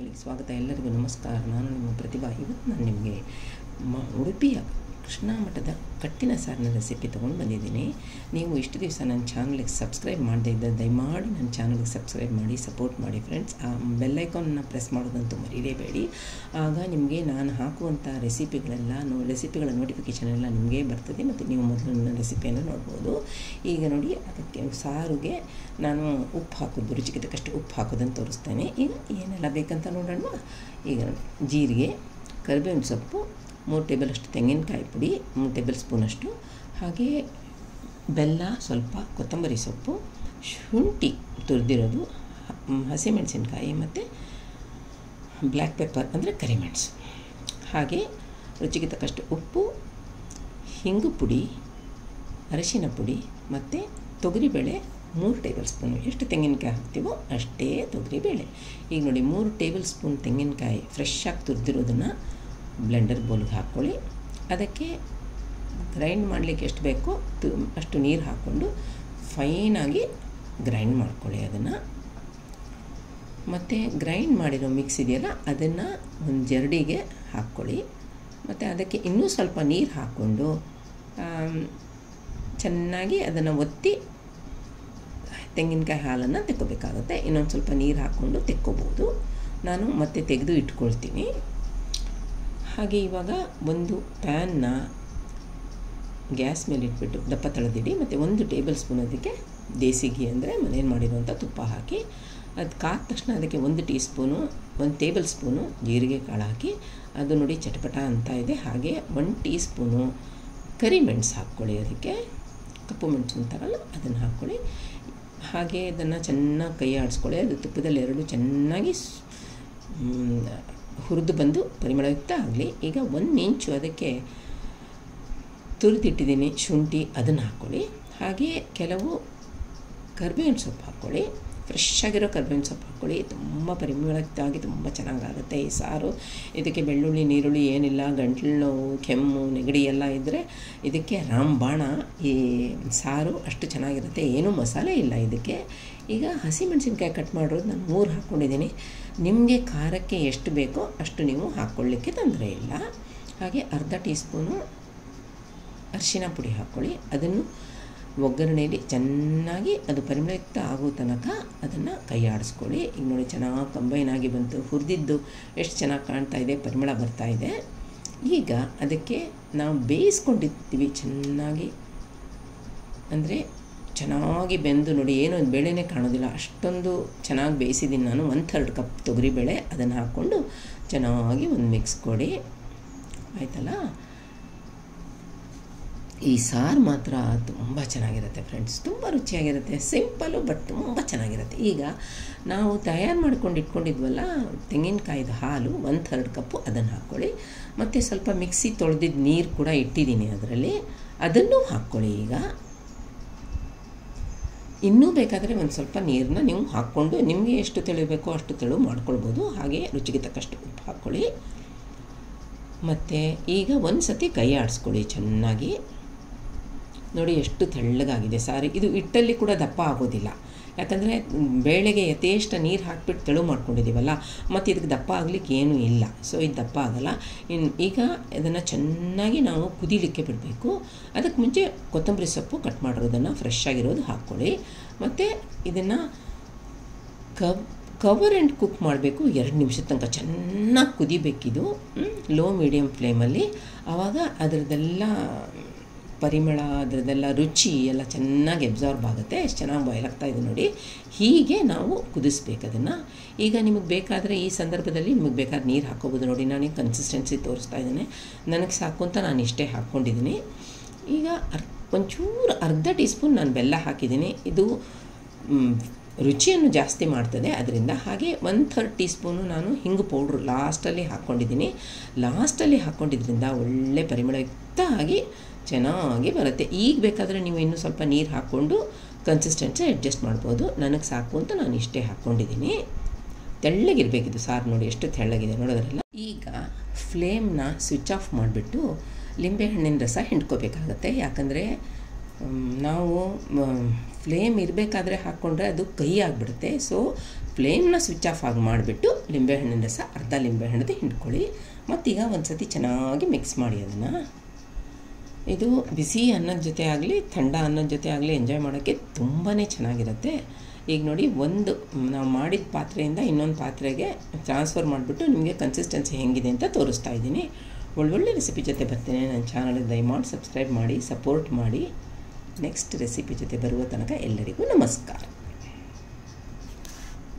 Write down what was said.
ಚಾನಲ್ಗೆ ಸ್ವಾಗತ ಎಲ್ಲರಿಗೂ ನಮಸ್ಕಾರ ನಾನು ನಿಮ್ಮ ಪ್ರತಿಭಾ ಇವತ್ತು ನಾನು ನಿಮಗೆ ಮ ಉಡುಪಿಯ ಕೃಷ್ಣ ಮಠದ ಕಟ್ಟಿನ ಸಾರಿನ ರೆಸಿಪಿ ತೊಗೊಂಡು ಬಂದಿದ್ದೀನಿ ನೀವು ಇಷ್ಟು ದಿವಸ ನನ್ನ ಚಾನಲ್ಗೆ ಸಬ್ಸ್ಕ್ರೈಬ್ ಮಾಡದೇ ಇದ್ದರೆ ದಯಮಾಡಿ ನನ್ನ ಚಾನಲ್ಗೆ ಸಬ್ಸ್ಕ್ರೈಬ್ ಮಾಡಿ ಸಪೋರ್ಟ್ ಮಾಡಿ ಫ್ರೆಂಡ್ಸ್ ಆ ಬೆಲ್ಲೈಕಾನ್ನ ಪ್ರೆಸ್ ಮಾಡೋದಂತೂ ಮರೀಲೇಬೇಡಿ ಆಗ ನಿಮಗೆ ನಾನು ಹಾಕುವಂಥ ರೆಸಿಪಿಗಳೆಲ್ಲ ನೋ ರೆಸಿಪಿಗಳ ನೋಟಿಫಿಕೇಷನ್ ಎಲ್ಲ ನಿಮಗೆ ಬರ್ತದೆ ಮತ್ತು ನೀವು ಮೊದಲು ನನ್ನ ರೆಸಿಪಿಯನ್ನು ನೋಡ್ಬೋದು ಈಗ ನೋಡಿ ಅದಕ್ಕೆ ಸಾರಿಗೆ ನಾನು ಉಪ್ಪು ಹಾಕೋದು ರುಚಿಗೆ ತಕ್ಕಷ್ಟು ಉಪ್ಪು ಹಾಕೋದನ್ನು ತೋರಿಸ್ತೇನೆ ಈಗ ಏನೆಲ್ಲ ಬೇಕಂತ ನೋಡೋಣ ಈಗ ನೋಡಿ ಜೀರಿಗೆ ಕರಿಬೇವಿನ ಸೊಪ್ಪು ಮೂರು ಟೇಬಲ್ ಅಷ್ಟು ತೆಂಗಿನಕಾಯಿ ಪುಡಿ ಮೂರು ಟೇಬಲ್ ಸ್ಪೂನಷ್ಟು ಹಾಗೆ ಬೆಲ್ಲ ಸ್ವಲ್ಪ ಕೊತ್ತಂಬರಿ ಸೊಪ್ಪು ಶುಂಠಿ ತುರಿದಿರೋದು ಹಸಿಮೆಣಸಿನ್ಕಾಯಿ ಮತ್ತು ಬ್ಲ್ಯಾಕ್ ಪೆಪ್ಪರ್ ಅಂದರೆ ಕರಿಮೆಣಸು ಹಾಗೆ ರುಚಿಗೆ ತಕ್ಕಷ್ಟು ಉಪ್ಪು ಹಿಂಗು ಪುಡಿ ಅರಿಶಿನ ಪುಡಿ ಮತ್ತು ತೊಗರಿಬೇಳೆ ಮೂರು ಟೇಬಲ್ ಸ್ಪೂನು ಎಷ್ಟು ತೆಂಗಿನಕಾಯಿ ಹಾಕ್ತೀವೋ ಅಷ್ಟೇ ತೊಗರಿಬೇಳೆ ಈಗ ನೋಡಿ ಮೂರು ಟೇಬಲ್ ಸ್ಪೂನ್ ತೆಂಗಿನಕಾಯಿ ಫ್ರೆಶ್ ಆಗಿ ತುರಿದಿರೋದನ್ನು ಬ್ಲೆಂಡರ್ ಬೌಲ್ಗೆ ಹಾಕ್ಕೊಳ್ಳಿ ಅದಕ್ಕೆ ಗ್ರೈಂಡ್ ಮಾಡಲಿಕ್ಕೆ ಎಷ್ಟು ಬೇಕೋ ತು ಅಷ್ಟು ನೀರು ಹಾಕ್ಕೊಂಡು ಫೈನಾಗಿ ಗ್ರೈಂಡ್ ಮಾಡ್ಕೊಳ್ಳಿ ಅದನ್ನು ಮತ್ತು ಗ್ರೈಂಡ್ ಮಾಡಿರೋ ಮಿಕ್ಸ್ ಇದೆಯಲ್ಲ ಅದನ್ನು ಒಂದು ಜರಡಿಗೆ ಹಾಕ್ಕೊಳ್ಳಿ ಮತ್ತು ಅದಕ್ಕೆ ಇನ್ನೂ ಸ್ವಲ್ಪ ನೀರು ಹಾಕ್ಕೊಂಡು ಚೆನ್ನಾಗಿ ಅದನ್ನು ಒತ್ತಿ ತೆಂಗಿನಕಾಯಿ ಹಾಲನ್ನು ತೆಕ್ಕೋಬೇಕಾಗುತ್ತೆ ಇನ್ನೊಂದು ಸ್ವಲ್ಪ ನೀರು ಹಾಕ್ಕೊಂಡು ತೆಕ್ಕೋಬೋದು ನಾನು ಮತ್ತೆ ತೆಗೆದು ಇಟ್ಕೊಳ್ತೀನಿ ಹಾಗೆ ಇವಾಗ ಒಂದು ಪ್ಯಾನ್ನ ಗ್ಯಾಸ್ ಮೇಲೆ ಇಟ್ಬಿಟ್ಟು ದಪ್ಪ ತಳೆದಿಡಿ ಮತ್ತು ಒಂದು ಟೇಬಲ್ ಸ್ಪೂನ್ ಅದಕ್ಕೆ ದೇಸಿ ಘೀ ಅಂದರೆ ಮನೇಲಿ ಮಾಡಿರುವಂಥ ತುಪ್ಪ ಹಾಕಿ ಅದು ಕಾದ ತಕ್ಷಣ ಅದಕ್ಕೆ ಒಂದು ಟೀ ಸ್ಪೂನು ಒಂದು ಟೇಬಲ್ ಸ್ಪೂನು ಜೀರಿಗೆ ಕಾಳು ಹಾಕಿ ಅದು ನೋಡಿ ಚಟಪಟ ಅಂತ ಇದೆ ಹಾಗೆ ಒಂದು ಟೀ ಸ್ಪೂನು ಕರಿಮೆಣಸು ಹಾಕ್ಕೊಳ್ಳಿ ಅದಕ್ಕೆ ಕಪ್ಪು ಮೆಣಸು ಅಂತಾರಲ್ಲ ಅದನ್ನು ಹಾಕ್ಕೊಳ್ಳಿ ಹಾಗೆ ಅದನ್ನು ಚೆನ್ನಾಗಿ ಕೈ ಆಡಿಸ್ಕೊಳ್ಳಿ ಅದು ತುಪ್ಪದಲ್ಲಿ ಎರಡು ಚೆನ್ನಾಗಿ ಹುರಿದು ಬಂದು ಪರಿಮಳಯುಕ್ತ ಆಗಲಿ ಈಗ ಒಂದು ಇಂಚು ಅದಕ್ಕೆ ತುರಿದಿಟ್ಟಿದ್ದೀನಿ ಶುಂಠಿ ಅದನ್ನು ಹಾಕ್ಕೊಳ್ಳಿ ಹಾಗೆ ಕೆಲವು ಕರ್ಬೇವಿನ ಸೊಪ್ಪು ಹಾಕ್ಕೊಳ್ಳಿ ಫ್ರೆಶ್ ಆಗಿರೋ ಕರ್ಬೇವಿನ ಸೊಪ್ಪು ಹಾಕ್ಕೊಳ್ಳಿ ತುಂಬ ಪರಿಮಳಯುಕ್ತವಾಗಿ ತುಂಬ ಚೆನ್ನಾಗಾಗುತ್ತೆ ಈ ಸಾರು ಇದಕ್ಕೆ ಬೆಳ್ಳುಳ್ಳಿ ನೀರುಳ್ಳಿ ಏನಿಲ್ಲ ಗಂಟ್ಲು ನೋವು ಕೆಮ್ಮು ನೆಗಡಿ ಎಲ್ಲ ಇದ್ದರೆ ಇದಕ್ಕೆ ರಾಮಬಾಣ ಈ ಸಾರು ಅಷ್ಟು ಚೆನ್ನಾಗಿರುತ್ತೆ ಏನೂ ಮಸಾಲೆ ಇಲ್ಲ ಇದಕ್ಕೆ ಈಗ ಹಸಿಮೆಣಸಿನ್ಕಾಯಿ ಕಟ್ ಮಾಡಿರೋದು ನಾನು ಮೂರು ಹಾಕ್ಕೊಂಡಿದ್ದೀನಿ ನಿಮಗೆ ಖಾರಕ್ಕೆ ಎಷ್ಟು ಬೇಕೋ ಅಷ್ಟು ನೀವು ಹಾಕ್ಕೊಳ್ಳಿಕ್ಕೆ ತೊಂದರೆ ಇಲ್ಲ ಹಾಗೆ ಅರ್ಧ ಟೀ ಸ್ಪೂನು ಅರಿಶಿನ ಪುಡಿ ಹಾಕ್ಕೊಳ್ಳಿ ಅದನ್ನು ಒಗ್ಗರಣೆಯಲ್ಲಿ ಚೆನ್ನಾಗಿ ಅದು ಪರಿಮಳಯುಕ್ತ ಆಗೋ ತನಕ ಅದನ್ನು ಕೈ ಆಡಿಸ್ಕೊಳ್ಳಿ ಈಗ ನೋಡಿ ಚೆನ್ನಾಗಿ ಕಂಬೈನ್ ಆಗಿ ಬಂತು ಹುರಿದಿದ್ದು ಎಷ್ಟು ಚೆನ್ನಾಗಿ ಕಾಣ್ತಾ ಇದೆ ಪರಿಮಳ ಬರ್ತಾ ಇದೆ ಈಗ ಅದಕ್ಕೆ ನಾವು ಬೇಯಿಸ್ಕೊಂಡಿರ್ತೀವಿ ಚೆನ್ನಾಗಿ ಅಂದರೆ ಚೆನ್ನಾಗಿ ಬೆಂದು ನೋಡಿ ಏನೋ ಬೇಳೆನೇ ಕಾಣೋದಿಲ್ಲ ಅಷ್ಟೊಂದು ಚೆನ್ನಾಗಿ ಬೇಯಿಸಿದ್ದೀನಿ ನಾನು ಒನ್ ಥರ್ಡ್ ಕಪ್ ತೊಗರಿಬೇಳೆ ಅದನ್ನು ಹಾಕ್ಕೊಂಡು ಚೆನ್ನಾಗಿ ಒಂದು ಮಿಕ್ಸ್ ಕೊಡಿ ಆಯಿತಲ್ಲ ಈ ಸಾರು ಮಾತ್ರ ತುಂಬ ಚೆನ್ನಾಗಿರುತ್ತೆ ಫ್ರೆಂಡ್ಸ್ ತುಂಬ ರುಚಿಯಾಗಿರುತ್ತೆ ಸಿಂಪಲ್ಲು ಬಟ್ ತುಂಬ ಚೆನ್ನಾಗಿರುತ್ತೆ ಈಗ ನಾವು ತಯಾರು ಮಾಡ್ಕೊಂಡು ಇಟ್ಕೊಂಡಿದ್ವಲ್ಲ ತೆಂಗಿನಕಾಯ್ದು ಹಾಲು ಒಂದು ಥರ್ಡ್ ಕಪ್ಪು ಅದನ್ನು ಹಾಕ್ಕೊಳ್ಳಿ ಮತ್ತು ಸ್ವಲ್ಪ ಮಿಕ್ಸಿ ತೊಳೆದಿದ್ದು ನೀರು ಕೂಡ ಇಟ್ಟಿದ್ದೀನಿ ಅದರಲ್ಲಿ ಅದನ್ನು ಹಾಕ್ಕೊಳ್ಳಿ ಈಗ ಇನ್ನೂ ಬೇಕಾದರೆ ಒಂದು ಸ್ವಲ್ಪ ನೀರನ್ನ ನೀವು ಹಾಕ್ಕೊಂಡು ನಿಮಗೆ ಎಷ್ಟು ತೆಳಿಬೇಕೋ ಅಷ್ಟು ತೆಳು ಮಾಡ್ಕೊಳ್ಬೋದು ಹಾಗೆ ರುಚಿಗೆ ತಕ್ಕಷ್ಟು ಉಪ್ಪು ಹಾಕ್ಕೊಳ್ಳಿ ಮತ್ತು ಈಗ ಒಂದು ಸತಿ ಕೈ ಆಡಿಸ್ಕೊಳ್ಳಿ ಚೆನ್ನಾಗಿ ನೋಡಿ ಎಷ್ಟು ತೆಳ್ಳಗಾಗಿದೆ ಸಾರಿ ಇದು ಹಿಟ್ಟಲ್ಲಿ ಕೂಡ ದಪ್ಪ ಆಗೋದಿಲ್ಲ ಯಾಕಂದರೆ ಬೇಳೆಗೆ ಯಥೇಷ್ಟ ನೀರು ಹಾಕ್ಬಿಟ್ಟು ತೆಳು ಮಾಡ್ಕೊಂಡಿದ್ದೀವಲ್ಲ ಮತ್ತು ಇದಕ್ಕೆ ದಪ್ಪ ಆಗಲಿಕ್ಕೆ ಏನೂ ಇಲ್ಲ ಸೊ ಇದು ದಪ್ಪ ಆಗಲ್ಲ ಇನ್ನು ಈಗ ಇದನ್ನು ಚೆನ್ನಾಗಿ ನಾವು ಕುದಿಲಿಕ್ಕೆ ಬಿಡಬೇಕು ಅದಕ್ಕೆ ಮುಂಚೆ ಕೊತ್ತಂಬರಿ ಸೊಪ್ಪು ಕಟ್ ಮಾಡಿರೋದನ್ನು ಫ್ರೆಶ್ ಆಗಿರೋದು ಹಾಕ್ಕೊಳ್ಳಿ ಮತ್ತು ಇದನ್ನು ಕಬ್ ಕವರ್ ಆ್ಯಂಡ್ ಕುಕ್ ಮಾಡಬೇಕು ಎರಡು ನಿಮಿಷದ ತನಕ ಚೆನ್ನಾಗಿ ಕುದಿಬೇಕಿದು ಲೋ ಮೀಡಿಯಮ್ ಫ್ಲೇಮಲ್ಲಿ ಆವಾಗ ಅದರದ್ದೆಲ್ಲ ಪರಿಮಳ ಅದರದ್ದೆಲ್ಲ ರುಚಿ ಎಲ್ಲ ಚೆನ್ನಾಗಿ ಅಬ್ಸಾರ್ಬ್ ಆಗುತ್ತೆ ಎಷ್ಟು ಚೆನ್ನಾಗಿ ಬಾಯ್ಲ್ ಆಗ್ತಾ ಇದೆ ನೋಡಿ ಹೀಗೆ ನಾವು ಕುದಿಸ್ಬೇಕು ಅದನ್ನು ಈಗ ನಿಮಗೆ ಬೇಕಾದರೆ ಈ ಸಂದರ್ಭದಲ್ಲಿ ನಿಮಗೆ ಬೇಕಾದ್ರೆ ನೀರು ಹಾಕ್ಕೋಬೋದು ನೋಡಿ ನಾನು ಕನ್ಸಿಸ್ಟೆನ್ಸಿ ತೋರಿಸ್ತಾ ಇದ್ದೇನೆ ನನಗೆ ಸಾಕು ಅಂತ ನಾನು ಇಷ್ಟೇ ಹಾಕ್ಕೊಂಡಿದ್ದೀನಿ ಈಗ ಅರ್ ಒಂಚೂರು ಅರ್ಧ ಟೀ ಸ್ಪೂನ್ ನಾನು ಬೆಲ್ಲ ಹಾಕಿದ್ದೀನಿ ಇದು ರುಚಿಯನ್ನು ಜಾಸ್ತಿ ಮಾಡ್ತದೆ ಅದರಿಂದ ಹಾಗೆ ಒನ್ ಥರ್ಡ್ ಟೀ ಸ್ಪೂನು ನಾನು ಹಿಂಗು ಪೌಡ್ರು ಲಾಸ್ಟಲ್ಲಿ ಹಾಕ್ಕೊಂಡಿದ್ದೀನಿ ಲಾಸ್ಟಲ್ಲಿ ಹಾಕ್ಕೊಂಡಿದ್ರಿಂದ ಒಳ್ಳೆ ಪರಿಮಳಯುಕ್ತ ಆಗಿ ಚೆನ್ನಾಗಿ ಬರುತ್ತೆ ಈಗ ಬೇಕಾದರೆ ನೀವು ಇನ್ನೂ ಸ್ವಲ್ಪ ನೀರು ಹಾಕ್ಕೊಂಡು ಕನ್ಸಿಸ್ಟೆನ್ಸಿ ಅಡ್ಜಸ್ಟ್ ಮಾಡ್ಬೋದು ನನಗೆ ಸಾಕು ಅಂತ ನಾನು ಇಷ್ಟೇ ಹಾಕ್ಕೊಂಡಿದ್ದೀನಿ ತೆಳ್ಳಗಿರಬೇಕಿದು ಸಾರು ನೋಡಿ ಎಷ್ಟು ತೆಳ್ಳಗಿದೆ ನೋಡೋದ್ರಲ್ಲ ಈಗ ಫ್ಲೇಮ್ನ ಸ್ವಿಚ್ ಆಫ್ ಮಾಡಿಬಿಟ್ಟು ಲಿಂಬೆಹಣ್ಣಿನ ರಸ ಹಿಂಡ್ಕೋಬೇಕಾಗತ್ತೆ ಯಾಕಂದರೆ ನಾವು ಫ್ಲೇಮ್ ಇರಬೇಕಾದ್ರೆ ಹಾಕ್ಕೊಂಡ್ರೆ ಅದು ಕೈ ಆಗಿಬಿಡುತ್ತೆ ಸೊ ಫ್ಲೇಮ್ನ ಸ್ವಿಚ್ ಆಫ್ ಆಗಿ ಮಾಡಿಬಿಟ್ಟು ಲಿಂಬೆಹಣ್ಣಿನ ರಸ ಅರ್ಧ ಲಿಂಬೆಹಣ್ಣದು ಹಿಂಡ್ಕೊಳ್ಳಿ ಮತ್ತೀಗ ಒಂದು ಸತಿ ಚೆನ್ನಾಗಿ ಮಿಕ್ಸ್ ಮಾಡಿ ಅದನ್ನು ಇದು ಬಿಸಿ ಅನ್ನದ ಜೊತೆ ಆಗಲಿ ಥಂಡ ಅನ್ನದ ಜೊತೆ ಆಗಲಿ ಎಂಜಾಯ್ ಮಾಡೋಕ್ಕೆ ತುಂಬಾ ಚೆನ್ನಾಗಿರುತ್ತೆ ಈಗ ನೋಡಿ ಒಂದು ನಾವು ಮಾಡಿದ ಪಾತ್ರೆಯಿಂದ ಇನ್ನೊಂದು ಪಾತ್ರೆಗೆ ಟ್ರಾನ್ಸ್ಫರ್ ಮಾಡಿಬಿಟ್ಟು ನಿಮಗೆ ಕನ್ಸಿಸ್ಟೆನ್ಸಿ ಹೆಂಗಿದೆ ಅಂತ ತೋರಿಸ್ತಾ ಇದ್ದೀನಿ ಒಳ್ಳೊಳ್ಳೆ ರೆಸಿಪಿ ಜೊತೆ ಬರ್ತೀನಿ ನನ್ನ ಚಾನಲ್ಗೆ ದಯಮಾಡಿ ಸಬ್ಸ್ಕ್ರೈಬ್ ಮಾಡಿ ಸಪೋರ್ಟ್ ಮಾಡಿ ನೆಕ್ಸ್ಟ್ ರೆಸಿಪಿ ಜೊತೆ ಬರುವ ತನಕ ಎಲ್ಲರಿಗೂ ನಮಸ್ಕಾರ